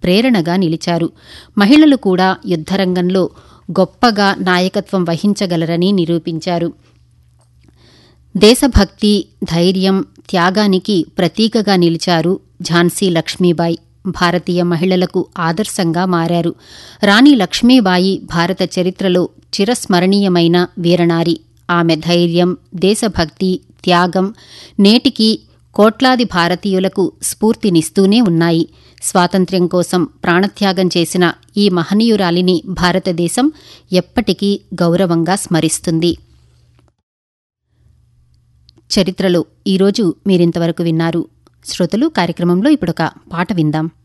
ప్రేరణగా నిలిచారు మహిళలు కూడా యుద్దరంగంలో గొప్పగా నాయకత్వం వహించగలరని నిరూపించారు దేశభక్తి ధైర్యం త్యాగానికి ప్రతీకగా నిలిచారు ఝాన్సీ లక్ష్మీబాయి భారతీయ మహిళలకు ఆదర్శంగా మారారు రాణి లక్ష్మీబాయి భారత చరిత్రలో చిరస్మరణీయమైన వీరనారి ఆమె ధైర్యం దేశభక్తి త్యాగం నేటికి కోట్లాది భారతీయులకు స్ఫూర్తినిస్తూనే ఉన్నాయి స్వాతంత్ర్యం కోసం ప్రాణత్యాగం చేసిన ఈ మహనీయురాలిని భారతదేశం ఎప్పటికీ గౌరవంగా స్మరిస్తుంది చరిత్రలో ఈరోజు మీరింతవరకు విన్నారు శ్రోతలు కార్యక్రమంలో ఇప్పుడొక పాట విందాం